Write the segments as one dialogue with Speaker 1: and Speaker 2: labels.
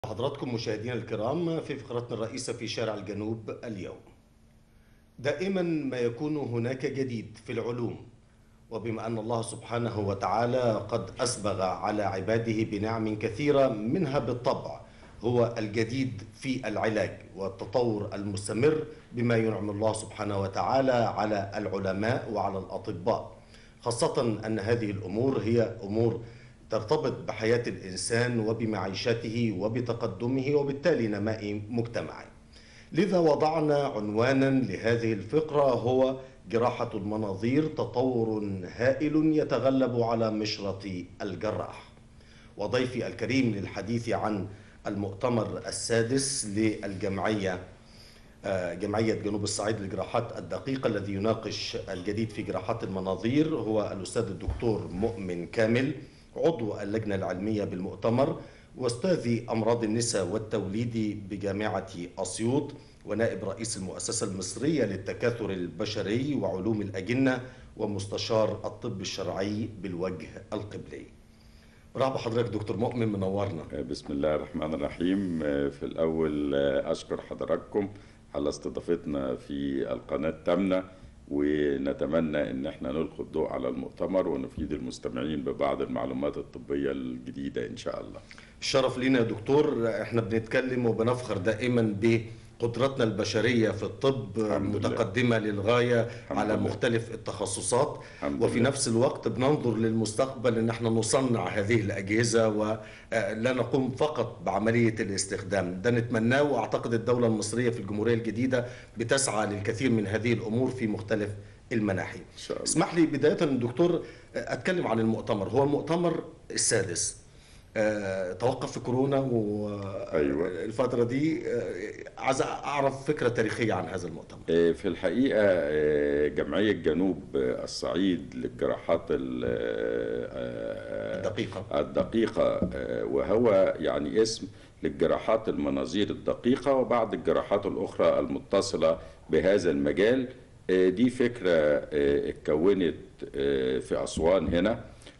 Speaker 1: حضراتكم مشاهدينا الكرام في فقرتنا الرئيسة في شارع الجنوب اليوم دائما ما يكون هناك جديد في العلوم وبما أن الله سبحانه وتعالى قد أسبغ على عباده بنعم كثيرة منها بالطبع هو الجديد في العلاج والتطور المستمر بما ينعم الله سبحانه وتعالى على العلماء وعلى الأطباء خاصة أن هذه الأمور هي أمور ترتبط بحياة الإنسان وبمعيشته وبتقدمه وبالتالي نماء مجتمعي لذا وضعنا عنوانا لهذه الفقرة هو جراحة المناظير تطور هائل يتغلب على مشرط الجراح وضيفي الكريم للحديث عن المؤتمر السادس للجمعية آه، جمعية جنوب الصعيد للجراحات الدقيقة الذي يناقش الجديد في جراحات المناظير هو الأستاذ الدكتور مؤمن كامل عضو اللجنة العلمية بالمؤتمر واستاذ أمراض النساء والتوليد بجامعة أسيوط ونائب رئيس المؤسسة المصرية للتكاثر البشري وعلوم الأجنة ومستشار الطب الشرعي بالوجه القبلي مرحبا حضرتك دكتور مؤمن منورنا
Speaker 2: بسم الله الرحمن الرحيم في الأول أشكر حضراتكم على استضافتنا في القناة التامنة ونتمنى ان احنا نلقي الضوء على المؤتمر ونفيد المستمعين ببعض المعلومات الطبية الجديدة ان شاء الله
Speaker 1: الشرف لينا يا دكتور احنا بنتكلم وبنفخر دائما بقدراتنا البشرية في الطب
Speaker 2: الحمد لله.
Speaker 1: متقدمة للغاية
Speaker 2: الحمد
Speaker 1: على
Speaker 2: لله.
Speaker 1: مختلف التخصصات
Speaker 2: الحمد
Speaker 1: وفي
Speaker 2: لله.
Speaker 1: نفس الوقت بننظر للمستقبل ان احنا نصنع هذه الأجهزة ولا نقوم فقط بعملية الاستخدام ده نتمناه واعتقد الدولة المصرية في الجمهورية الجديدة بتسعى للكثير من هذه الأمور في مختلف المناحي
Speaker 2: ان شاء الله
Speaker 1: اسمح لي بداية دكتور أتكلم عن المؤتمر هو المؤتمر السادس آه، توقف في كورونا
Speaker 2: أيوة.
Speaker 1: والفترة دي آه، عايز أعرف فكرة تاريخية عن هذا المؤتمر
Speaker 2: آه، في الحقيقة آه، جمعية جنوب الصعيد للجراحات ال- آه،
Speaker 1: الدقيقة
Speaker 2: الدقيقة آه، وهو يعني اسم للجراحات المناظير الدقيقة وبعض الجراحات الأخرى المتصلة بهذا المجال آه، دي فكرة آه، اتكونت آه، في أسوان هنا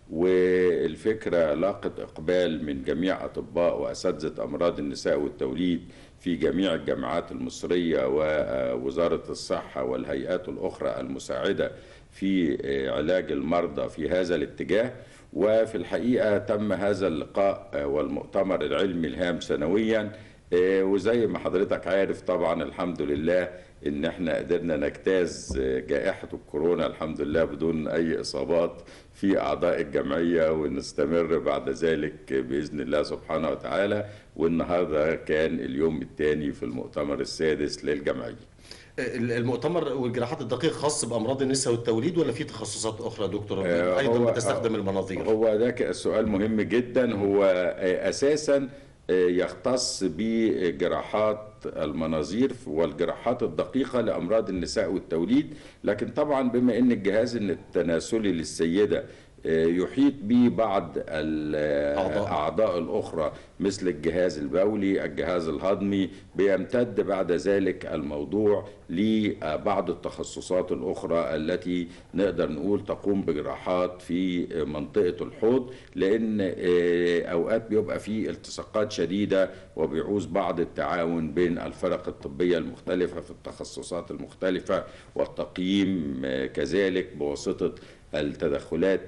Speaker 2: والفكرة لاقت إقبال من جميع أطباء وأساتذة أمراض النساء والتوليد في جميع الجامعات المصرية ووزارة الصحة والهيئات الأخرى المساعدة في آه، علاج المرضى في هذا الاتجاه وفي الحقيقة تم هذا اللقاء آه، والمؤتمر العلمي الهام سنويا آه، وزي ما حضرتك عارف طبعا الحمد لله ان احنا قدرنا نجتاز آه، جائحة الكورونا الحمد لله بدون اي اصابات في اعضاء الجمعية ونستمر بعد ذلك باذن الله سبحانه وتعالى والنهارده كان اليوم الثاني في المؤتمر السادس للجمعية
Speaker 1: المؤتمر والجراحات الدقيقة خاص بأمراض النساء والتوليد ولا في تخصصات أخرى يا دكتور
Speaker 2: آه،
Speaker 1: أيضا
Speaker 2: هو-
Speaker 1: بتستخدم المناظير
Speaker 2: هو ده ك- سؤال مهم جدا هو آه، اساسا آه، يختص بجراحات المناظير والجراحات الدقيقه لامراض النساء والتوليد لكن طبعا بما ان الجهاز التناسلي للسيده آه، يحيط ببعض
Speaker 1: أعضاء.
Speaker 2: الأعضاء الأخرى مثل الجهاز البولي الجهاز الهضمي بيمتد بعد ذلك الموضوع لبعض التخصصات الأخرى التي نقدر نقول تقوم بجراحات في منطقة الحوض لأن آه، أوقات بيبقى في التصاقات شديدة وبيعوز بعض التعاون بين الفرق الطبية المختلفة في التخصصات المختلفة والتقييم آه، كذلك بواسطة التدخلات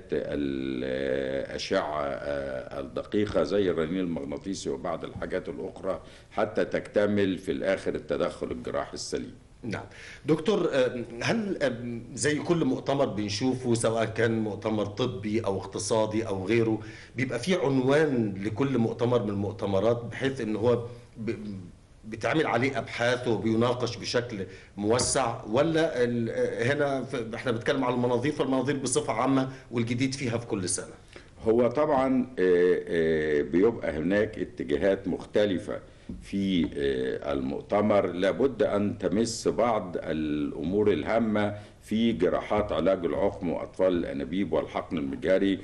Speaker 2: الأشعة آه، الدقيقة زي الرنين المغناطيسي وبعض الحاجات الأخرى حتى تكتمل في الآخر التدخل الجراحي السليم
Speaker 1: نعم دكتور آه، هل آه، زي كل مؤتمر بنشوفه سواء كان مؤتمر طبي او اقتصادي او غيره بيبقى في عنوان لكل مؤتمر من المؤتمرات بحيث ان هو ب- بتعمل عليه ابحاث وبيناقش بشكل موسع ولا ال- آه، هنا في- احنا بنتكلم على المناظير فالمناظير بصفه عامه والجديد فيها في كل سنه
Speaker 2: هو طبعا آه، آه، بيبقى هناك اتجاهات مختلفة في آه، المؤتمر لابد أن تمس بعض الأمور الهامة في جراحات علاج العقم وأطفال الأنابيب والحقن المجاري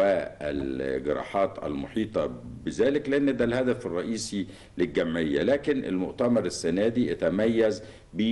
Speaker 2: والجراحات المحيطة بذلك لأن ده الهدف الرئيسي للجمعية لكن المؤتمر السنة دي يتميز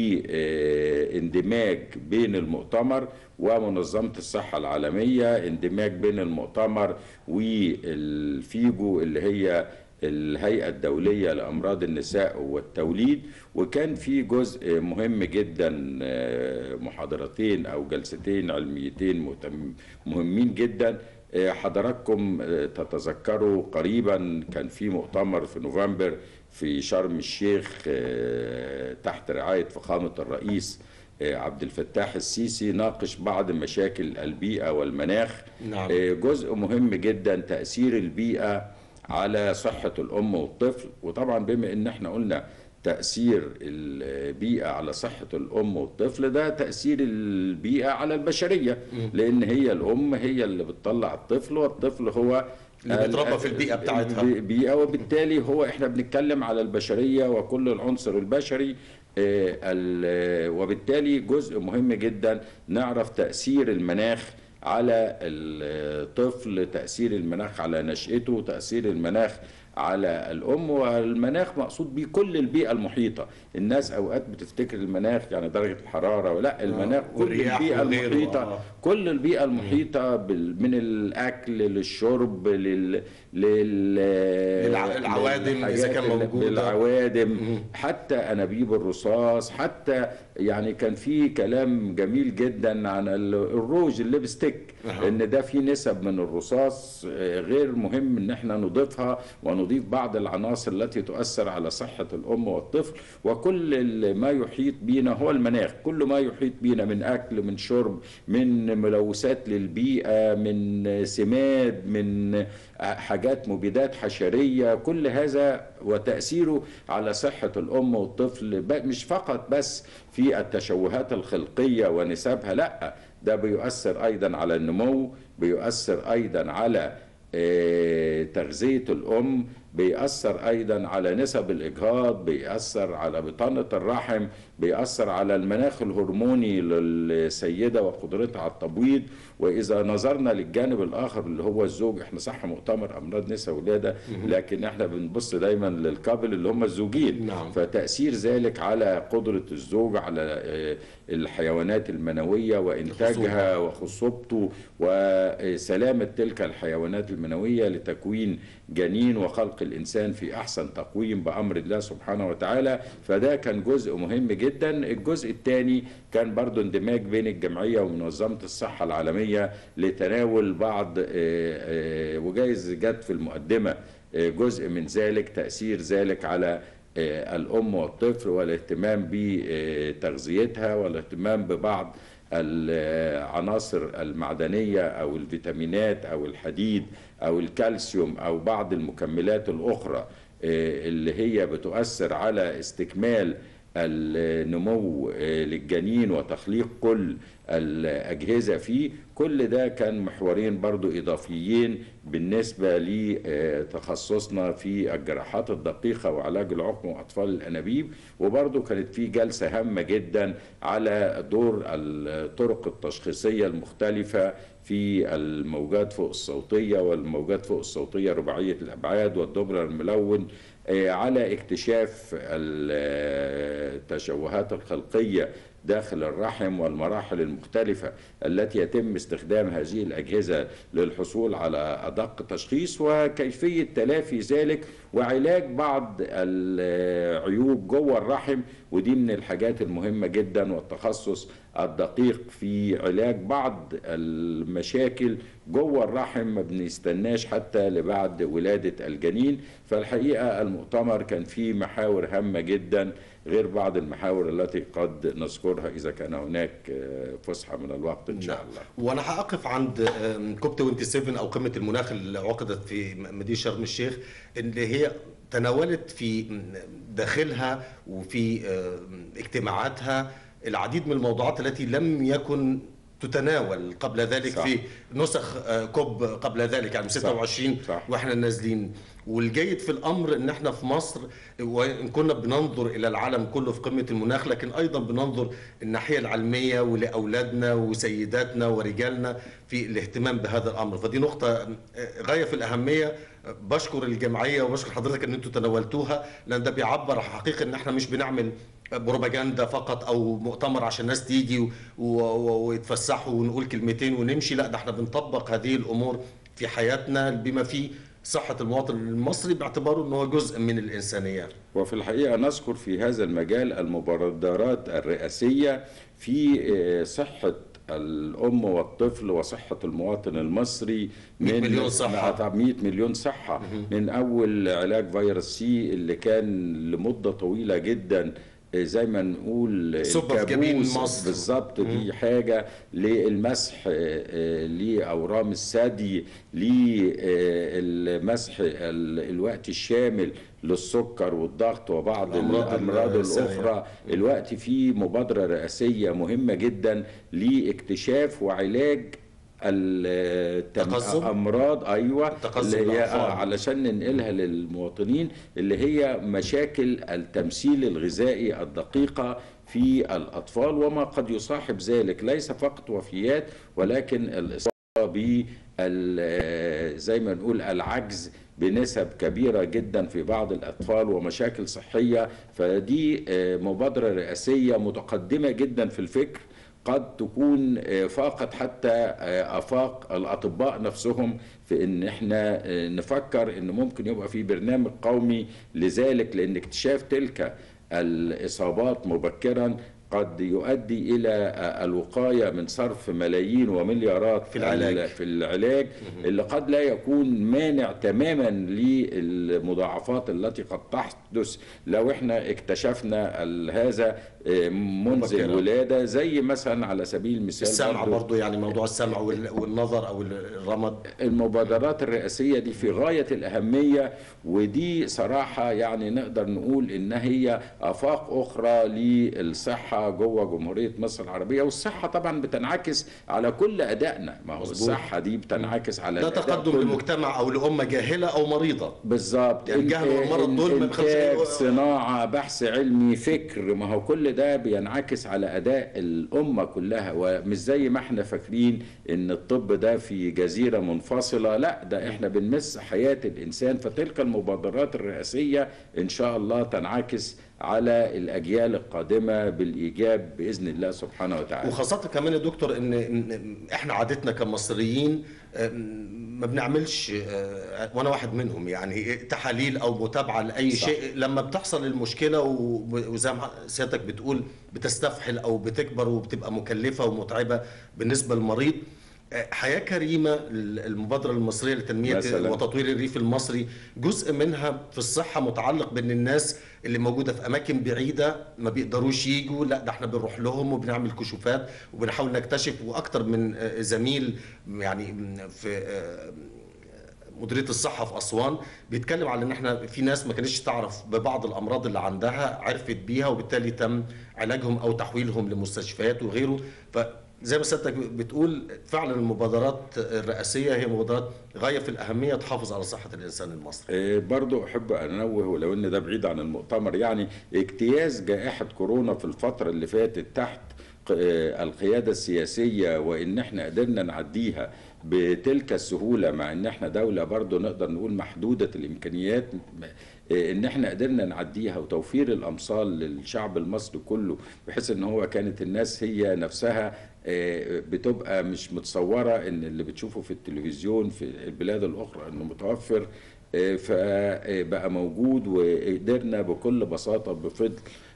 Speaker 2: باندماج بين المؤتمر ومنظمة الصحة العالمية اندماج بين المؤتمر والفيجو اللي هي الهيئة الدولية لأمراض النساء والتوليد وكان في جزء مهم جدا آه، محاضرتين أو جلستين علميتين مهتم- مهمين جدا آه، حضراتكم آه، تتذكروا قريبا كان في مؤتمر في نوفمبر في شرم الشيخ آه، تحت رعاية فخامة الرئيس آه، عبد الفتاح السيسي ناقش بعض مشاكل البيئة والمناخ
Speaker 1: نعم.
Speaker 2: آه، جزء مهم جدا تأثير البيئة على صحة الأم والطفل وطبعا بما إن احنا قلنا تأثير البيئة على صحة الأم والطفل ده تأثير البيئة على البشرية لأن هي الأم هي اللي بتطلع الطفل والطفل هو
Speaker 1: اللي بيتربى في البيئة بتاعتها.
Speaker 2: البيئة وبالتالي هو احنا بنتكلم على البشرية وكل العنصر البشري آه، ال- وبالتالي جزء مهم جدا نعرف تأثير المناخ على الطفل تأثير المناخ على نشأته تأثير المناخ على الأم والمناخ مقصود بيه كل البيئة المحيطة الناس أوقات بتفتكر المناخ يعني درجة الحرارة لا المناخ كل
Speaker 1: والرياح
Speaker 2: البيئة
Speaker 1: وغيره،
Speaker 2: المحيطة
Speaker 1: آه.
Speaker 2: كل البيئة المحيطة بال- من الأكل للشرب لل لل
Speaker 1: للع- العوادم إذا كان
Speaker 2: للحاجات
Speaker 1: موجودة.
Speaker 2: للعوادم حتى أنابيب الرصاص حتى يعني كان في كلام جميل جدا عن ال- الروج الليبستيك
Speaker 1: أها.
Speaker 2: ان ده في نسب من الرصاص آه، غير مهم ان احنا نضيفها ونضيف بعض العناصر التي تؤثر على صحة الام والطفل وكل ال- ما يحيط بينا هو المناخ كل ما يحيط بينا من اكل من شرب من ملوثات للبيئة من سماد من حاجات مبيدات حشرية كل هذا وتأثيره على صحة الأم والطفل ب- مش فقط بس في التشوهات الخلقية ونسبها لا ده بيؤثر أيضا على النمو بيؤثر أيضا على آه، تغذية الأم بيأثر أيضا على نسب الإجهاض بيأثر على بطانة الرحم بيأثر على المناخ الهرموني للسيدة وقدرتها على التبويض وإذا نظرنا للجانب الآخر اللي هو الزوج احنا صح مؤتمر أمراض نساء ولادة لكن احنا بنبص دايما للكابل اللي هم الزوجين
Speaker 1: نعم.
Speaker 2: فتأثير ذلك على قدرة الزوج على آه، الحيوانات المنوية وإنتاجها وخصوبته وسلامة تلك الحيوانات المنوية لتكوين جنين وخلق الإنسان في أحسن تقويم بأمر الله سبحانه وتعالى فده كان جزء مهم جدا الجزء الثاني كان برضو اندماج بين الجمعية ومنظمة الصحة العالمية لتناول بعض آه، آه، وجايز جت في المقدمة آه، جزء من ذلك تأثير ذلك على آه، الأم والطفل والاهتمام بتغذيتها والاهتمام ببعض العناصر المعدنية أو الفيتامينات أو الحديد أو الكالسيوم أو بعض المكملات الأخرى آه، اللي هي بتؤثر على استكمال النمو آه، للجنين وتخليق كل الأجهزة فيه كل ده كان محورين برضو إضافيين بالنسبة لتخصصنا في الجراحات الدقيقة وعلاج العقم وأطفال الأنابيب وبرضو كانت في جلسة هامة جدا على دور الطرق التشخيصية المختلفة في الموجات فوق الصوتية والموجات فوق الصوتية رباعية الأبعاد والدبر الملون آه، على اكتشاف التشوهات الخلقية داخل الرحم والمراحل المختلفة التي يتم استخدام هذه الأجهزة للحصول على أدق تشخيص وكيفية تلافي ذلك وعلاج بعض العيوب جوه الرحم ودي من الحاجات المهمة جدا والتخصص الدقيق في علاج بعض المشاكل جوه الرحم ما بنستناش حتى لبعد ولادة الجنين فالحقيقة المؤتمر كان فيه محاور هامة جدا غير بعض المحاور التي قد نذكرها إذا كان هناك آه، فسحة من الوقت إن شاء الله
Speaker 1: وانا هقف عند آم، كوب 27 او قمه المناخ اللي عقدت في مدينه شرم الشيخ اللي هي تناولت في داخلها وفي آم، اجتماعاتها العديد من الموضوعات التي لم يكن تتناول قبل ذلك
Speaker 2: صح.
Speaker 1: في نسخ آه، كوب قبل ذلك يعني 26
Speaker 2: صح.
Speaker 1: واحنا نازلين والجيد في الامر ان احنا في مصر وان كنا بننظر الى العالم كله في قمه المناخ لكن ايضا بننظر الناحيه العلميه ولاولادنا وسيداتنا ورجالنا في الاهتمام بهذا الامر فدي نقطه غايه في الاهميه بشكر الجمعيه وبشكر حضرتك ان انتم تناولتوها لان ده بيعبر حقيقه ان احنا مش بنعمل بروباجندا فقط او مؤتمر عشان الناس تيجي و- و- ويتفسحوا ونقول كلمتين ونمشي لا ده احنا بنطبق هذه الامور في حياتنا بما فيه صحة المواطن المصري باعتباره أنه جزء من الإنسانية
Speaker 2: وفي الحقيقة نذكر في هذا المجال المبادرات الرئاسية في آه، صحة الأم والطفل وصحة المواطن المصري
Speaker 1: 100 مليون صحة.
Speaker 2: 100 مليون صحة من أول علاج فيروس سي اللي كان لمدة طويلة جدا آه، زي ما نقول
Speaker 1: سبة في جبين
Speaker 2: كابوس
Speaker 1: مصر.
Speaker 2: بالظبط دي حاجة للمسح آه، آه، لأورام الثدي للمسح ال- الوقت الشامل للسكر والضغط وبعض
Speaker 1: الأمراض
Speaker 2: الأمراض
Speaker 1: السريعة.
Speaker 2: الأخرى الوقت في مبادرة رئاسية مهمة جدا لاكتشاف وعلاج
Speaker 1: تقزم؟
Speaker 2: الامراض ايوه
Speaker 1: التقزم
Speaker 2: اللي هي
Speaker 1: الأطفال.
Speaker 2: آه علشان ننقلها للمواطنين اللي هي مشاكل التمثيل الغذائي الدقيقه في الاطفال وما قد يصاحب ذلك ليس فقط وفيات ولكن الاصابه بال زي ما نقول العجز بنسب كبيرة جدا في بعض الأطفال ومشاكل صحية فدي آه، مبادرة رئاسية متقدمة جدا في الفكر قد تكون آه، فاقت حتى آه، افاق الاطباء نفسهم في ان احنا آه، نفكر ان ممكن يبقى في برنامج قومي لذلك لان اكتشاف تلك الاصابات مبكرا قد يؤدي الى آه، الوقايه من صرف ملايين ومليارات
Speaker 1: في العلاج.
Speaker 2: ال- في العلاج اللي قد لا يكون مانع تماما للمضاعفات التي قد تحدث لو احنا اكتشفنا ال- هذا آه، منذ
Speaker 1: مبكراً.
Speaker 2: الولاده زي مثلا على سبيل المثال
Speaker 1: السمع
Speaker 2: برضو
Speaker 1: برضو يعني موضوع السمع وال- والنظر أو الرمد
Speaker 2: المبادرات الرئاسية دي في غاية الأهمية ودي صراحة يعني نقدر نقول إن هي آفاق أخرى للصحة جوه جمهورية مصر العربية والصحة طبعا بتنعكس على كل أدائنا ما هو
Speaker 1: مظبوط.
Speaker 2: الصحة دي بتنعكس على
Speaker 1: ده
Speaker 2: الأداء
Speaker 1: تقدم
Speaker 2: كله.
Speaker 1: لمجتمع أو لأمة جاهلة أو مريضة
Speaker 2: بالظبط
Speaker 1: يعني الجهل
Speaker 2: إن-
Speaker 1: والمرض دول ما
Speaker 2: إن-
Speaker 1: بيخلصش-
Speaker 2: إنتاج صناعة بحث علمي فكر ما هو كل ده بينعكس على أداء الأمة كلها ومش زي ما احنا فاكرين إن الطب ده في جزيرة منفصلة لا ده احنا بنمس حياة الإنسان فتلك المبادرات الرئاسية إن شاء الله تنعكس على الأجيال القادمة بالإيجاب بإذن الله سبحانه وتعالى
Speaker 1: وخاصة كمان يا دكتور ان إن احنا عادتنا كمصريين أم، ما بنعملش أه، وانا واحد منهم يعني تحاليل او متابعة لاي
Speaker 2: صح.
Speaker 1: شيء لما بتحصل المشكلة و- وزي ما سيادتك بتقول بتستفحل او بتكبر وبتبقى مكلفة ومتعبة بالنسبة للمريض أه، حياة كريمة المبادرة المصرية لتنمية
Speaker 2: مثلاً.
Speaker 1: وتطوير الريف المصري جزء منها في الصحة متعلق بان الناس اللي موجودة في أماكن بعيدة ما بيقدروش يجوا لا ده احنا بنروح لهم وبنعمل كشوفات وبنحاول نكتشف وأكتر من آه، زميل يعني في آه، مديريه الصحه في اسوان بيتكلم على ان احنا في ناس ما كانتش تعرف ببعض الامراض اللي عندها عرفت بيها وبالتالي تم علاجهم او تحويلهم لمستشفيات وغيره فزي ما سيادتك بتقول فعلا المبادرات الرئاسيه هي مبادرات غايه في الاهميه تحافظ على صحه الانسان المصري
Speaker 2: آه، برضو أحب أن أنوه ولو أن ده بعيد عن المؤتمر يعني اجتياز جائحة كورونا في الفترة اللي فاتت تحت ق- آه، القيادة السياسية وإن احنا قدرنا نعديها بتلك السهولة مع إن احنا دولة برضو نقدر نقول محدودة الإمكانيات آه، إن احنا قدرنا نعديها وتوفير الأمصال للشعب المصري كله بحيث إن هو كانت الناس هي نفسها آه، بتبقى مش متصورة إن اللي بتشوفه في التلفزيون في البلاد الأخرى إنه متوفر آه، فبقى موجود وقدرنا بكل بساطة بفضل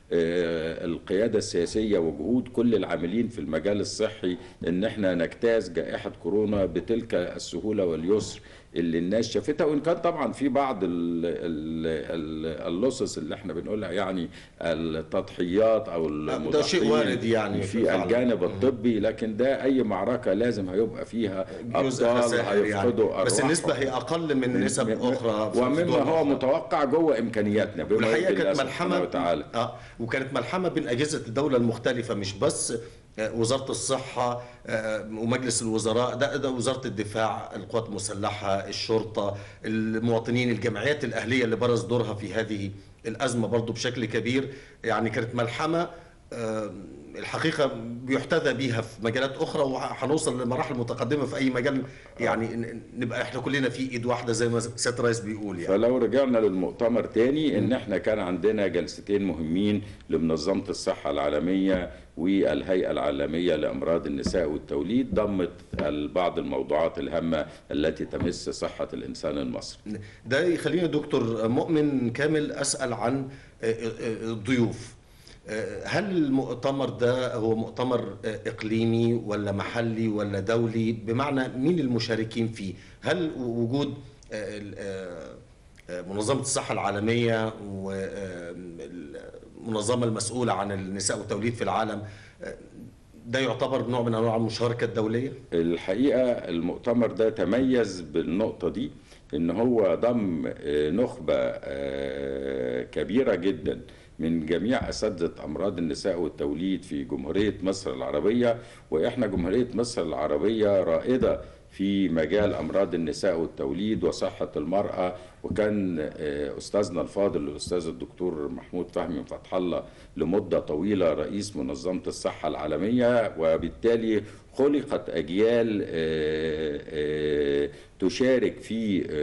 Speaker 2: آه، القيادة السياسية وجهود كل العاملين في المجال الصحي ان احنا نجتاز جائحة كورونا بتلك السهولة واليسر اللي الناس شافتها وان كان طبعا في بعض ال- ال- ال- اللصص اللي احنا بنقولها يعني التضحيات او
Speaker 1: ده شيء
Speaker 2: المضحيين
Speaker 1: وارد يعني
Speaker 2: في
Speaker 1: فعلاً.
Speaker 2: الجانب الطبي لكن ده اي معركة لازم هيبقى فيها
Speaker 1: جزء
Speaker 2: ابطال
Speaker 1: خسائر يعني
Speaker 2: هيفقدوا
Speaker 1: بس
Speaker 2: أرواحهم.
Speaker 1: النسبه هي اقل من نسب
Speaker 2: من-
Speaker 1: اخرى في
Speaker 2: ومما
Speaker 1: دول
Speaker 2: هو
Speaker 1: أخرى.
Speaker 2: متوقع جوه امكانياتنا بما
Speaker 1: والحقيقه
Speaker 2: يرضي الله
Speaker 1: كانت
Speaker 2: سبحانه
Speaker 1: ملحمه
Speaker 2: وتعالى
Speaker 1: اه وكانت ملحمه بين اجهزه الدوله المختلفه مش بس آه، وزاره الصحه آه، ومجلس الوزراء ده ده وزاره الدفاع القوات المسلحه الشرطه المواطنين الجمعيات الاهليه اللي برز دورها في هذه الازمه برضو بشكل كبير يعني كانت ملحمه آه، الحقيقة بيحتذى بيها في مجالات أخرى وهنوصل لمراحل متقدمة في أي مجال يعني ن- نبقى إحنا كلنا في إيد واحدة زي ما سيادة الرئيس بيقول يعني
Speaker 2: فلو رجعنا للمؤتمر تاني ان احنا كان عندنا جلستين مهمين لمنظمة الصحة العالمية والهيئة العالمية لأمراض النساء والتوليد ضمت بعض الموضوعات الهامة التي تمس صحة الإنسان المصري
Speaker 1: ده يخليني دكتور مؤمن كامل أسأل عن آه، آه، الضيوف آه، هل المؤتمر ده هو مؤتمر آه، إقليمي ولا محلي ولا دولي بمعنى مين المشاركين فيه هل وجود آه، ال- آه، آه، منظمة الصحة العالمية والمنظمة المسؤولة عن النساء والتوليد في العالم آه، ده يعتبر نوع من أنواع المشاركة الدولية؟
Speaker 2: الحقيقة المؤتمر ده تميز بالنقطة دي ان هو ضم آه، نخبة آه، كبيرة جدا من جميع أساتذة أمراض النساء والتوليد في جمهورية مصر العربية وإحنا جمهورية مصر العربية رائدة في مجال أمراض النساء والتوليد وصحة المرأة وكان آه، أستاذنا الفاضل الأستاذ الدكتور محمود فهمي فتح الله لمدة طويلة رئيس منظمة الصحة العالمية وبالتالي خلقت أجيال آه، آه، تشارك في آه،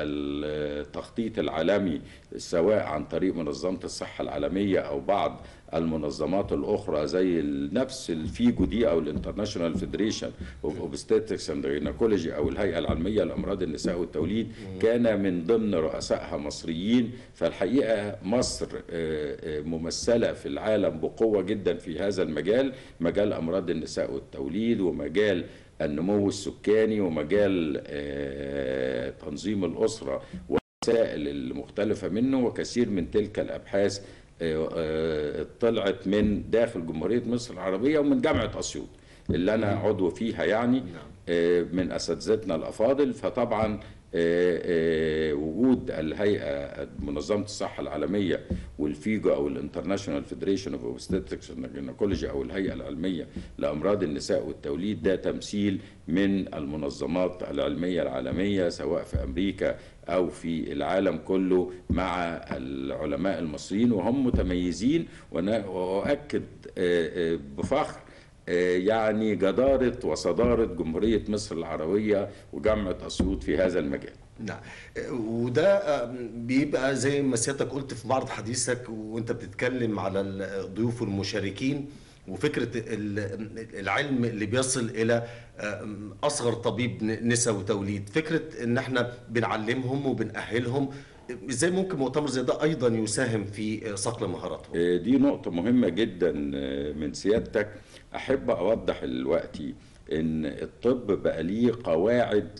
Speaker 2: التخطيط العالمي سواء عن طريق منظمة الصحة العالمية أو بعض المنظمات الأخرى زي نفس الفيجو دي أو الانترناشونال فيدريشن اوف اوبستاتكس اند جينيكولوجي أو الهيئة العالمية لأمراض النساء والتوليد كان من ضمن رؤسائها مصريين فالحقيقة مصر آه، آه، ممثلة في العالم بقوة جدا في هذا المجال مجال أمراض النساء والتوليد ومجال النمو السكاني ومجال آه، تنظيم الأسرة والوسائل المختلفة منه وكثير من تلك الأبحاث آه، آه، طلعت من داخل جمهورية مصر العربية ومن جامعة أسيوط اللي أنا عضو فيها يعني آه، من أساتذتنا الأفاضل فطبعا آه، آه، وجود الهيئة منظمة الصحة العالمية والفيجو أو الانترناشونال فيدريشن اوف اوبستاتكس جينيكولوجي أو الهيئة العلمية لأمراض النساء والتوليد ده تمثيل من المنظمات العلمية العالمية سواء في أمريكا أو في العالم كله مع العلماء المصريين وهم متميزين وأنا وأؤكد آه، آه، بفخر آه، يعني جدارة وصدارة جمهورية مصر العربية وجامعة أسيوط في هذا المجال
Speaker 1: نعم وده آه، بيبقى زي ما سيادتك قلت في معرض حديثك وانت بتتكلم على الضيوف والمشاركين وفكرة ال- العلم اللي بيصل إلى آه، أصغر طبيب نساء وتوليد فكرة إن احنا بنعلمهم وبنأهلهم ازاي ممكن مؤتمر زي ده أيضا يساهم في صقل مهاراتهم
Speaker 2: آه، دي نقطة مهمة جدا آه، من سيادتك أحب أوضح دلوقتي إن الطب بقى ليه قواعد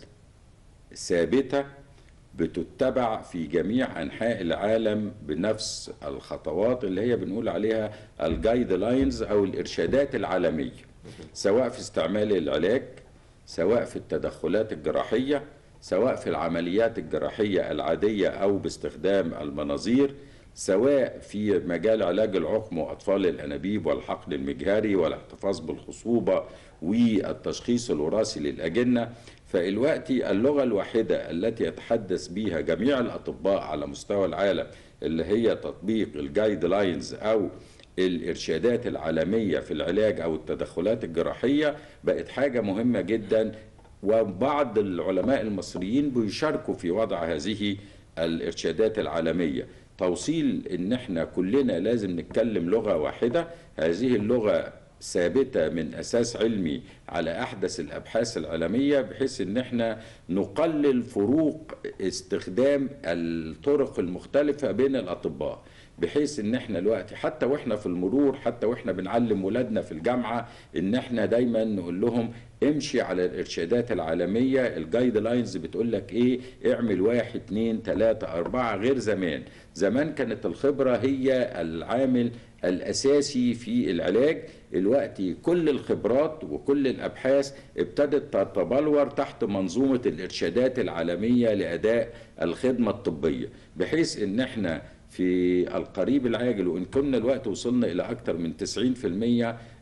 Speaker 2: ثابتة بتتبع في جميع أنحاء العالم بنفس الخطوات اللي هي بنقول عليها الجايد لاينز أو الإرشادات العالمية سواء في استعمال العلاج سواء في التدخلات الجراحية سواء في العمليات الجراحية العادية أو باستخدام المناظير سواء في مجال علاج العقم وأطفال الأنابيب والحقن المجهري والاحتفاظ بالخصوبة والتشخيص الوراثي للأجنة فالوقت اللغة الواحدة التي يتحدث بها جميع الأطباء على مستوى العالم اللي هي تطبيق الجايد لاينز أو الإرشادات العالمية في العلاج أو التدخلات الجراحية بقت حاجة مهمة جدا وبعض العلماء المصريين بيشاركوا في وضع هذه الإرشادات العالمية توصيل ان احنا كلنا لازم نتكلم لغة واحدة هذه اللغة ثابتة من أساس علمي على أحدث الأبحاث العالمية بحيث إن احنا نقلل فروق استخدام الطرق المختلفة بين الأطباء بحيث ان احنا دلوقتي حتى واحنا في المرور حتى واحنا بنعلم ولادنا في الجامعه ان احنا دايما نقول لهم امشي على الارشادات العالميه الجايد لاينز بتقول لك ايه اعمل واحد اتنين تلاته اربعه غير زمان زمان كانت الخبره هي العامل الاساسي في العلاج دلوقتي كل الخبرات وكل الابحاث ابتدت تتبلور تحت منظومه الارشادات العالميه لاداء الخدمه الطبيه بحيث ان احنا في القريب العاجل وإن كنا الوقت وصلنا إلى أكثر من 90%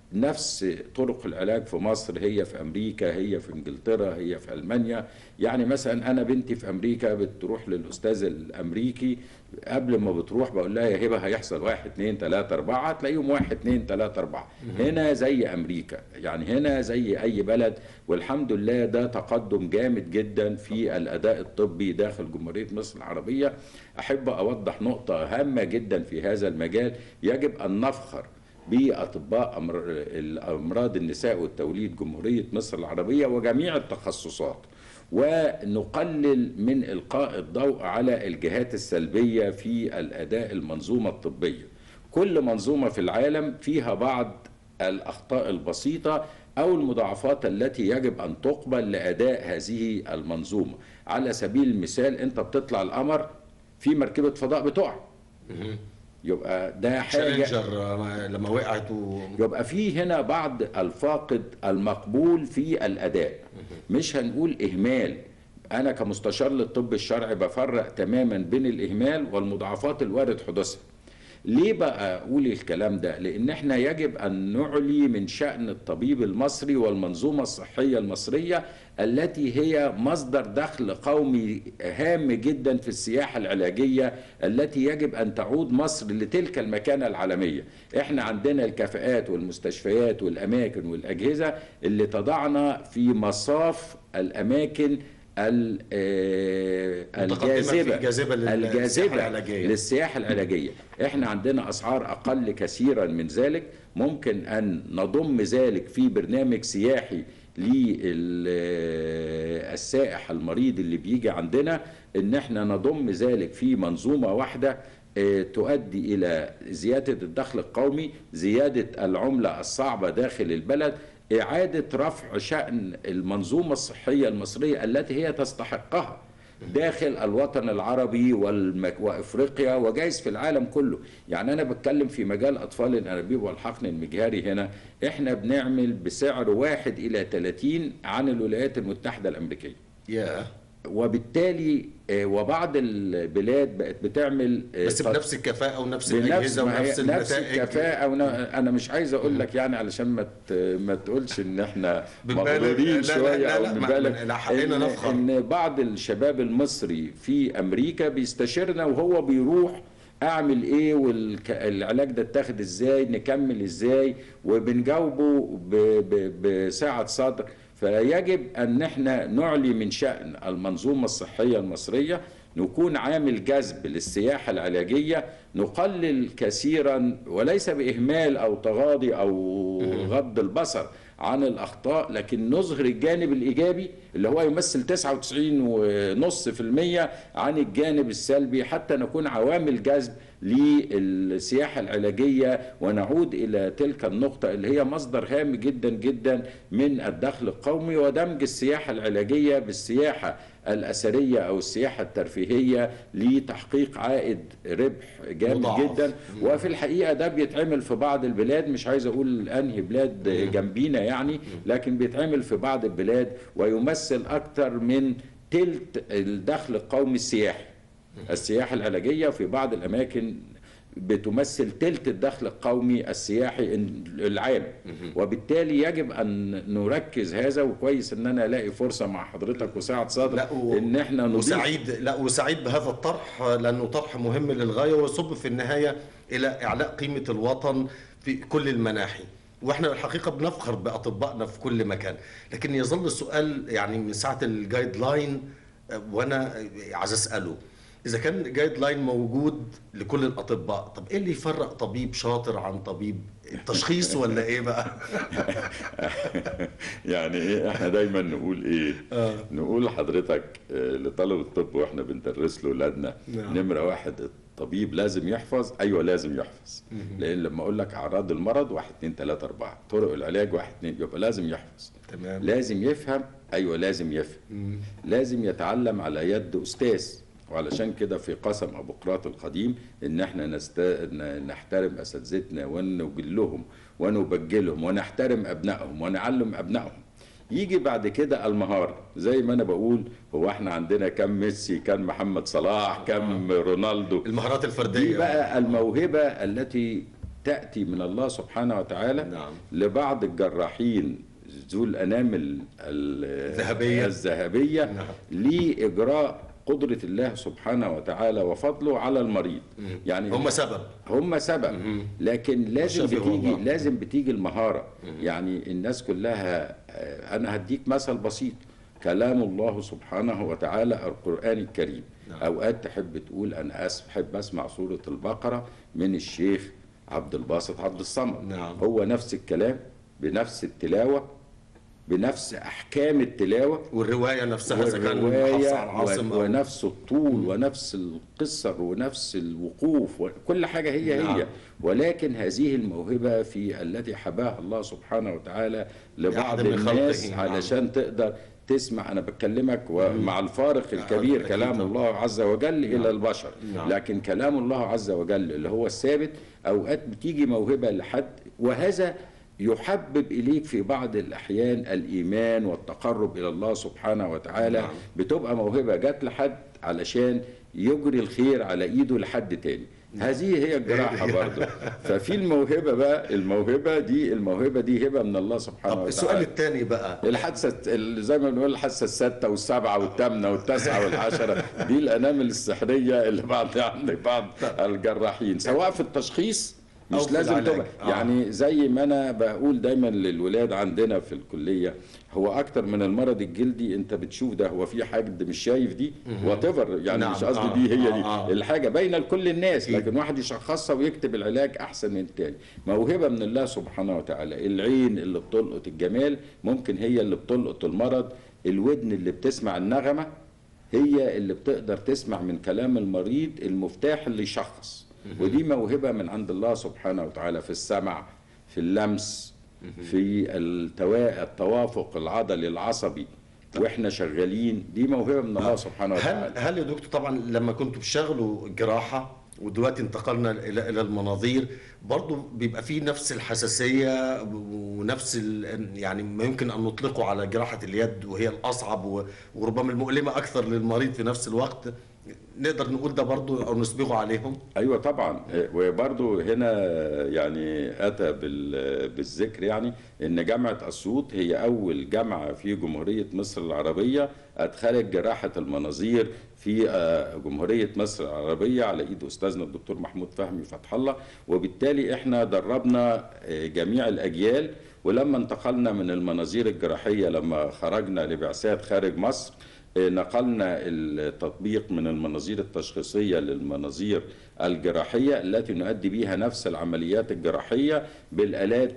Speaker 2: نفس طرق العلاج في مصر هي في امريكا هي في انجلترا هي في المانيا يعني مثلا انا بنتي في امريكا بتروح للاستاذ الامريكي قبل ما بتروح بقول لها يا هبه هيحصل واحد اتنين تلاته اربعه تلاقيهم واحد اتنين تلاته اربعه هنا زي امريكا يعني هنا زي اي بلد والحمد لله ده تقدم جامد جدا في الاداء الطبي داخل جمهوريه مصر العربيه احب اوضح نقطه هامه جدا في هذا المجال يجب ان نفخر باطباء أمر- الامراض النساء والتوليد جمهوريه مصر العربيه وجميع التخصصات ونقلل من القاء الضوء على الجهات السلبيه في الاداء المنظومه الطبيه كل منظومه في العالم فيها بعض الاخطاء البسيطه او المضاعفات التي يجب ان تقبل لاداء هذه المنظومه على سبيل المثال انت بتطلع القمر في مركبه فضاء بتقع يبقى ده حاجه
Speaker 1: تشالنجر آه، لما وقعت و...
Speaker 2: يبقى في هنا بعض الفاقد المقبول في الاداء مش هنقول اهمال انا كمستشار للطب الشرعي بفرق تماما بين الاهمال والمضاعفات الوارد حدوثها ليه بقى اقول الكلام ده لان احنا يجب ان نعلي من شان الطبيب المصري والمنظومه الصحيه المصريه التي هي مصدر دخل قومي هام جدا في السياحه العلاجيه التي يجب ان تعود مصر لتلك المكانه العالميه احنا عندنا الكفاءات والمستشفيات والاماكن والاجهزه اللي تضعنا في مصاف الاماكن ال- آه،
Speaker 1: متقدمة في
Speaker 2: الجاذبه
Speaker 1: جاذبة لل- للسياحة
Speaker 2: الجاذبه
Speaker 1: العلاجية.
Speaker 2: للسياحه العلاجيه احنا عندنا اسعار اقل كثيرا من ذلك ممكن ان نضم ذلك في برنامج سياحي للسائح المريض اللي بيجي عندنا ان احنا نضم ذلك في منظومه واحده آه، تؤدي الى زياده الدخل القومي زياده العمله الصعبه داخل البلد اعاده رفع شان المنظومه الصحيه المصريه التي هي تستحقها داخل الوطن العربي والمك... وافريقيا وجايز في العالم كله يعني انا بتكلم في مجال اطفال الانابيب والحقن المجهري هنا احنا بنعمل بسعر واحد الى 30 عن الولايات المتحده الامريكيه
Speaker 1: يا
Speaker 2: وبالتالي آه، وبعض البلاد بقت بتعمل آه،
Speaker 1: بس
Speaker 2: تط-
Speaker 1: بنفس الكفاءة ونفس
Speaker 2: بنفس
Speaker 1: الأجهزة
Speaker 2: ما هي-
Speaker 1: ونفس
Speaker 2: نفس
Speaker 1: النتائج
Speaker 2: الكفاءة ونا انا مش عايز اقول لك يعني علشان ما ت- ما تقولش ان احنا
Speaker 1: بنبالغ.
Speaker 2: مغرورين
Speaker 1: لا، لا،
Speaker 2: شويه
Speaker 1: لا،
Speaker 2: او
Speaker 1: لا، ما-
Speaker 2: بنبالغ
Speaker 1: لا، حقنا
Speaker 2: إن-
Speaker 1: نفخر.
Speaker 2: ان بعض الشباب المصري في امريكا بيستشيرنا وهو بيروح اعمل ايه والعلاج ده اتاخد ازاي نكمل ازاي وبنجاوبه ب- ب- بسعه صدر فيجب ان احنا نعلي من شان المنظومه الصحيه المصريه نكون عامل جذب للسياحه العلاجيه نقلل كثيرا وليس باهمال او تغاضي او غض البصر عن الاخطاء لكن نظهر الجانب الايجابي اللي هو يمثل 99.5% عن الجانب السلبي حتى نكون عوامل جذب للسياحه العلاجيه ونعود الى تلك النقطه اللي هي مصدر هام جدا جدا من الدخل القومي ودمج السياحه العلاجيه بالسياحه الاثريه او السياحه الترفيهيه لتحقيق عائد ربح جامد
Speaker 1: مضاعف.
Speaker 2: جدا وفي الحقيقه ده بيتعمل في بعض البلاد مش عايز اقول انهي بلاد جنبينا يعني لكن بيتعمل في بعض البلاد ويمثل اكثر من تلت الدخل القومي السياحي السياحه العلاجيه في بعض الاماكن بتمثل تلت الدخل القومي السياحي العام وبالتالي يجب ان نركز هذا وكويس ان انا الاقي فرصه مع حضرتك وساعه صدر
Speaker 1: لا و...
Speaker 2: ان احنا نضيف
Speaker 1: وسعيد لا وسعيد بهذا الطرح لانه طرح مهم للغايه ويصب في النهايه الى اعلاء قيمه الوطن في كل المناحي واحنا الحقيقه بنفخر باطبائنا في كل مكان لكن يظل السؤال يعني من ساعه الجايد لاين آه، وانا عايز اساله اذا كان جايد لاين موجود لكل الاطباء طب ايه اللي يفرق طبيب شاطر عن طبيب التشخيص ولا ايه بقى
Speaker 2: يعني ايه احنا دايما نقول ايه
Speaker 1: آه.
Speaker 2: نقول لحضرتك آه، لطلب الطب واحنا بندرس له لاولادنا
Speaker 1: نعم.
Speaker 2: نمره واحد الطبيب لازم يحفظ ايوه لازم يحفظ لان لما اقول لك اعراض المرض واحد اتنين تلاته اربعه طرق العلاج واحد اتنين يبقى لازم يحفظ
Speaker 1: تمام
Speaker 2: لازم يفهم ايوه لازم يفهم لازم يتعلم على يد استاذ وعلشان كده في قسم ابو قراط القديم ان احنا نست... ن- نحترم اساتذتنا ونجلهم ونبجلهم ونحترم ابنائهم ونعلم ابنائهم يجي بعد كده المهارة زي ما انا بقول هو احنا عندنا كم ميسي كم محمد صلاح كم رونالدو
Speaker 1: المهارات
Speaker 2: دي
Speaker 1: الفرديه
Speaker 2: بقى الموهبة التي تأتي من الله سبحانه وتعالى
Speaker 1: نعم.
Speaker 2: لبعض الجراحين ذو الأنامل ال-
Speaker 1: الذهبية.
Speaker 2: الذهبية
Speaker 1: نعم.
Speaker 2: لإجراء قدرة الله سبحانه وتعالى وفضله على المريض يعني
Speaker 1: هم سبب
Speaker 2: هم سبب لكن لازم
Speaker 1: شفيع
Speaker 2: بتيجي
Speaker 1: الله.
Speaker 2: لازم بتيجي المهارة يعني الناس كلها آه، أنا هديك مثل بسيط كلام الله سبحانه وتعالى القرآن الكريم
Speaker 1: نعم.
Speaker 2: أوقات تحب تقول أنا أس- أحب أسمع سورة البقرة من الشيخ عبد الباسط عبد الصمد
Speaker 1: نعم.
Speaker 2: هو نفس الكلام بنفس التلاوة بنفس أحكام التلاوة
Speaker 1: والروايه نفسها اذا كان حفص
Speaker 2: والرواية
Speaker 1: عن عاصم
Speaker 2: و-
Speaker 1: أو-
Speaker 2: ونفس الطول ونفس القصر ونفس الوقوف وكل حاجة هي
Speaker 1: نعم.
Speaker 2: هي ولكن هذه الموهبة في التي حباها الله سبحانه وتعالى لبعض
Speaker 1: لأحد من خلقه،
Speaker 2: الناس
Speaker 1: نعم.
Speaker 2: علشان تقدر تسمع أنا بكلمك ومع الفارق الكبير
Speaker 1: أكيد
Speaker 2: كلام
Speaker 1: طبعا.
Speaker 2: الله عز وجل إلى البشر
Speaker 1: نعم.
Speaker 2: لكن كلام الله عز وجل اللي هو الثابت أوقات بتيجي موهبة لحد وهذا يحبب إليك في بعض الأحيان الإيمان والتقرب إلى الله سبحانه وتعالى
Speaker 1: نعم.
Speaker 2: بتبقى موهبة جت لحد علشان يجري الخير على إيده لحد تاني هذه هي الجراحة برضه ففي الموهبة بقى الموهبة دي الموهبة دي هبة من الله سبحانه
Speaker 1: طب
Speaker 2: وتعالى
Speaker 1: السؤال الثاني بقى
Speaker 2: الحادثة ال- زي ما بنقول الحادثة الستة والسبعة والثامنة والتاسعة والعشرة دي الأنامل السحرية اللي بعض عند بعض الجراحين سواء في التشخيص
Speaker 1: أو
Speaker 2: مش
Speaker 1: في
Speaker 2: لازم
Speaker 1: العلاج.
Speaker 2: تبقى
Speaker 1: آه.
Speaker 2: يعني زي ما انا بقول دايما للولاد عندنا في الكليه هو اكتر من المرض الجلدي انت بتشوف ده هو في حد مش شايف دي وات يعني
Speaker 1: نعم.
Speaker 2: مش قصدي
Speaker 1: آه.
Speaker 2: دي هي دي
Speaker 1: آه. آه.
Speaker 2: الحاجه باينه لكل الناس
Speaker 1: أكيد.
Speaker 2: لكن واحد يشخصها ويكتب العلاج احسن من التاني موهبه من الله سبحانه وتعالى العين اللي بتلقط الجمال ممكن هي اللي بتلقط المرض الودن اللي بتسمع النغمه هي اللي بتقدر تسمع من كلام المريض المفتاح اللي يشخص ودي موهبه من عند الله سبحانه وتعالى في السمع في اللمس في التوا... التوافق العضلي العصبي واحنا شغالين دي موهبه من الله سبحانه
Speaker 1: هل
Speaker 2: وتعالى
Speaker 1: هل يا دكتور طبعا لما كنتوا بتشتغلوا جراحه ودلوقتي انتقلنا الى الى المناظير برضو بيبقى فيه نفس الحساسيه ونفس ال- يعني ما يمكن ان نطلقه على جراحه اليد وهي الاصعب و- وربما المؤلمه اكثر للمريض في نفس الوقت نقدر نقول ده برضو او نسبغه عليهم
Speaker 2: ايوه طبعا وبرضو هنا يعني اتى بال- بالذكر يعني ان جامعه اسيوط هي اول جامعه في جمهوريه مصر العربيه ادخلت جراحه المناظير في آه، جمهوريه مصر العربيه على ايد استاذنا الدكتور محمود فهمي فتح الله وبالتالي احنا دربنا آه، جميع الاجيال ولما انتقلنا من المناظير الجراحيه لما خرجنا لبعثات خارج مصر نقلنا التطبيق من المناظير التشخيصية للمناظير الجراحية التي نؤدي بها نفس العمليات الجراحية بالآلات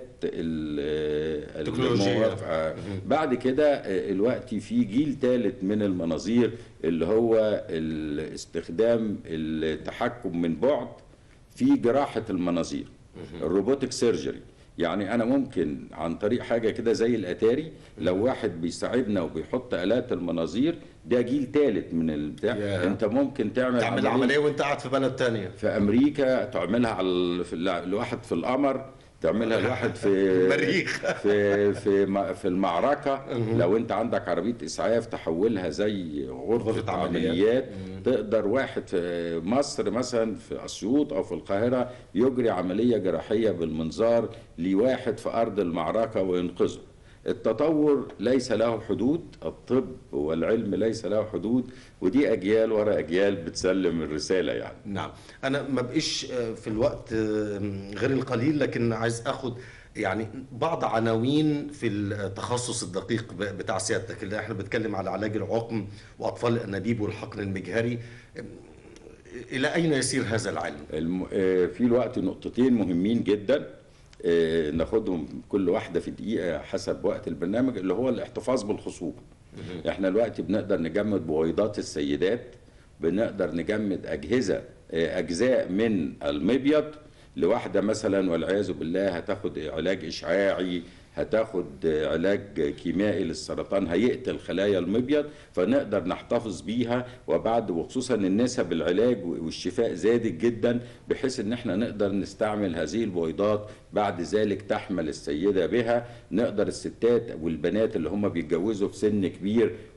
Speaker 2: ال-
Speaker 1: تكنولوجية.
Speaker 2: الموافقة بعد كده الوقت في جيل ثالث من المناظير اللي هو الاستخدام التحكم من بعد في جراحة المناظير الروبوتك سيرجري يعني انا ممكن عن طريق حاجه كده زي الاتاري لو واحد بيساعدنا وبيحط الات المناظير ده جيل ثالث من البتاع
Speaker 1: ياه.
Speaker 2: انت ممكن تعمل
Speaker 1: تعمل عمليه وانت قاعد في بلد تانية
Speaker 2: في امريكا تعملها على ال- في الع- الواحد في القمر تعملها الواحد في
Speaker 1: المريخ.
Speaker 2: في في م- في المعركه لو انت عندك عربيه اسعاف تحولها زي غرفه,
Speaker 1: غرفة عمليات.
Speaker 2: عمليات تقدر واحد في مصر مثلا في اسيوط او في القاهره يجري عمليه جراحيه بالمنظار لواحد في ارض المعركه وينقذه التطور ليس له حدود الطب والعلم ليس له حدود ودي اجيال ورا اجيال بتسلم الرساله يعني
Speaker 1: نعم انا ما بقيش آه، في الوقت آه، غير القليل لكن عايز اخد يعني بعض عناوين في التخصص الدقيق ب- بتاع سيادتك اللي احنا بنتكلم على علاج العقم واطفال الانابيب والحقن المجهري آم، الى اين يسير هذا العلم
Speaker 2: الم... آه، في الوقت نقطتين مهمين جدا آه، ناخدهم كل واحدة في دقيقة حسب وقت البرنامج اللي هو الاحتفاظ بالخصوبة احنا الوقت بنقدر نجمد بويضات السيدات بنقدر نجمد أجهزة آه، أجزاء من المبيض لواحدة مثلا والعياذ بالله هتاخد علاج إشعاعي هتاخد علاج كيميائي للسرطان هيقتل خلايا المبيض فنقدر نحتفظ بيها وبعد وخصوصا النسب العلاج والشفاء زادت جدا بحيث ان احنا نقدر نستعمل هذه البويضات بعد ذلك تحمل السيدة بها نقدر الستات والبنات اللي هم بيتجوزوا في سن كبير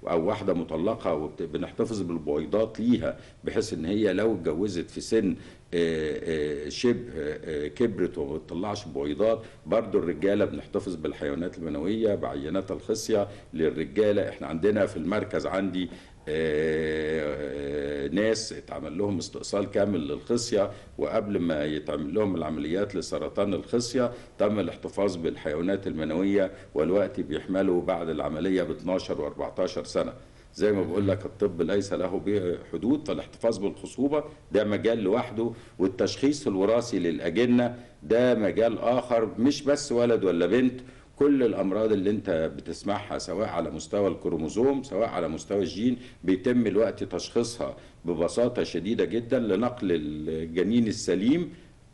Speaker 2: او واحده مطلقه وبنحتفظ بالبويضات ليها بحيث ان هي لو اتجوزت في سن آه، آه، شبه آه، كبرت وما بتطلعش بويضات برضو الرجاله بنحتفظ بالحيوانات المنويه بعينات الخصيه للرجاله احنا عندنا في المركز عندي آه، آه، ناس اتعمل لهم استئصال كامل للخصيه وقبل ما يتعمل لهم العمليات لسرطان الخصيه تم الاحتفاظ بالحيوانات المنويه والوقت بيحملوا بعد العمليه ب 12 و14 سنه زي ما بقول لك الطب ليس له به حدود فالاحتفاظ بالخصوبة ده مجال لوحده والتشخيص الوراثي للأجنة ده مجال آخر مش بس ولد ولا بنت كل الأمراض اللي أنت بتسمعها سواء على مستوى الكروموزوم سواء على مستوى الجين بيتم الوقت تشخيصها ببساطة شديدة جدا لنقل الجنين السليم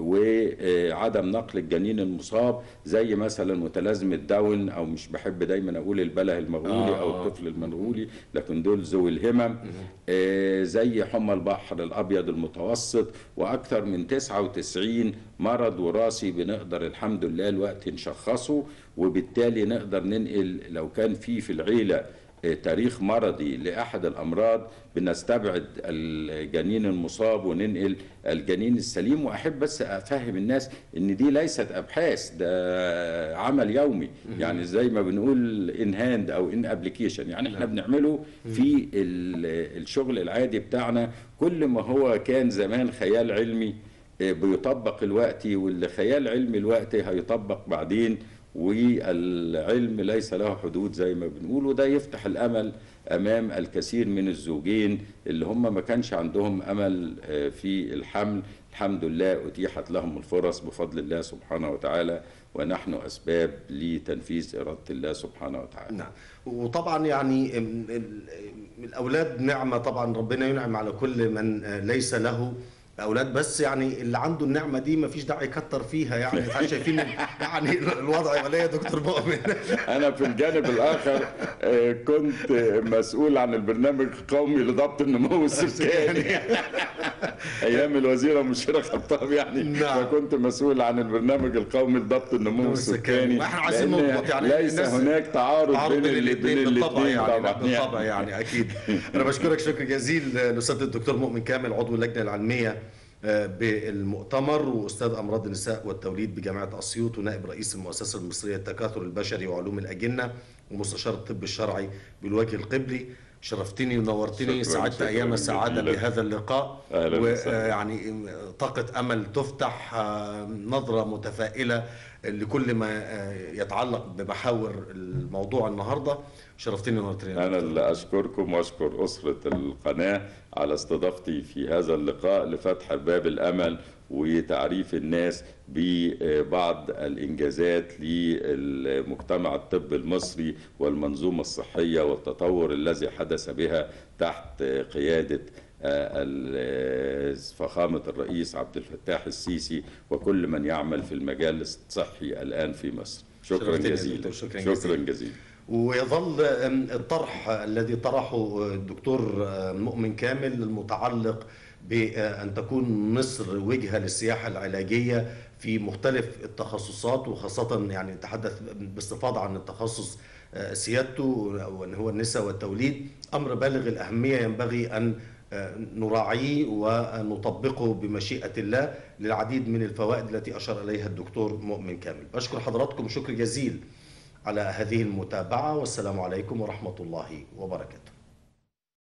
Speaker 2: وعدم نقل الجنين المصاب زي مثلا متلازمة داون او مش بحب دايما اقول البله المغولي
Speaker 1: آه.
Speaker 2: او الطفل المنغولي لكن دول ذوي الهمم آه، زي حمى البحر الابيض المتوسط واكثر من 99 مرض وراثي بنقدر الحمد لله الوقت نشخصه وبالتالي نقدر ننقل لو كان في في العيله آه، تاريخ مرضي لاحد الامراض بنستبعد الجنين المصاب وننقل الجنين السليم واحب بس افهم الناس ان دي ليست ابحاث ده عمل يومي يعني زي ما بنقول ان هاند او ان ابلكيشن يعني احنا بنعمله في ال- الشغل العادي بتاعنا كل ما هو كان زمان خيال علمي آه، بيطبق الوقت واللي خيال علمي الوقت هيطبق بعدين والعلم ليس له حدود زي ما بنقول وده يفتح الامل امام الكثير من الزوجين اللي هم ما كانش عندهم امل آه، في الحمل الحمد لله اتيحت لهم الفرص بفضل الله سبحانه وتعالى ونحن اسباب لتنفيذ اراده الله سبحانه وتعالى
Speaker 1: نعم وطبعا يعني ام- ال- الاولاد نعمه طبعا ربنا ينعم على كل من آه، ليس له اولاد بس يعني اللي عنده النعمه دي ما فيش داعي يكتر فيها يعني احنا شايفين يعني الوضع ولا يا دكتور مؤمن
Speaker 2: انا في الجانب الاخر آه، كنت مسؤول عن البرنامج القومي لضبط النمو السكاني ايام الوزيره مشيره خطاب يعني
Speaker 1: نعم.
Speaker 2: فكنت مسؤول عن البرنامج القومي لضبط الننمو
Speaker 1: النمو السكاني.
Speaker 2: السكاني
Speaker 1: وإحنا عايزين
Speaker 2: لأن
Speaker 1: نضبط يعني
Speaker 2: ليس
Speaker 1: الناس-
Speaker 2: هناك تعارض
Speaker 1: تعارض
Speaker 2: بين ال-
Speaker 1: الاثنين
Speaker 2: بين
Speaker 1: بالطبع
Speaker 2: الاثنين
Speaker 1: يعني
Speaker 2: طبعا
Speaker 1: بالطبع يعني اكيد انا بشكرك شكر جزيل الاستاذ الدكتور مؤمن كامل عضو اللجنه العلميه آه، بالمؤتمر واستاذ امراض النساء والتوليد بجامعه اسيوط ونائب رئيس المؤسسه المصريه للتكاثر البشري وعلوم الاجنه ومستشار الطب الشرعي بالوجه القبلي شرفتني ونورتني
Speaker 2: شكراً،
Speaker 1: سعدت
Speaker 2: شكراً
Speaker 1: ايام السعاده
Speaker 2: جزيلاً.
Speaker 1: بهذا اللقاء
Speaker 2: أهلاً وسهلاً.
Speaker 1: ويعني طاقه امل تفتح آه، نظره متفائله لكل ما آه، يتعلق بمحاور الموضوع النهارده شرفتني ونورتني
Speaker 2: أنا اللي أشكركم وأشكر أسرة القناة على استضافتي في هذا اللقاء لفتح باب الأمل وتعريف الناس ببعض الإنجازات للمجتمع الطبي المصري والمنظومة الصحية والتطور الذي حدث بها تحت قيادة آه، ال- فخامة الرئيس عبد الفتاح السيسي وكل من يعمل في المجال الصحي الآن في مصر شكرا
Speaker 1: شرفتني يا
Speaker 2: جزيلا
Speaker 1: دكتور، شكراً
Speaker 2: شكرا
Speaker 1: جزيلاً.
Speaker 2: جزيلا
Speaker 1: ويظل أم، الطرح الذي طرحه الدكتور أم، مؤمن كامل المتعلق بأن تكون مصر وجهة للسياحة العلاجية في مختلف التخصصات وخاصة يعني نتحدث باستفاضة عن التخصص أه، سيادته وأن هو النساء والتوليد أمر بالغ الأهمية ينبغي أن أه، نراعيه ونطبقه بمشيئة الله للعديد من الفوائد التي أشار إليها الدكتور مؤمن كامل بشكر حضراتكم شكر جزيل على هذه المتابعة والسلام عليكم ورحمة الله وبركاته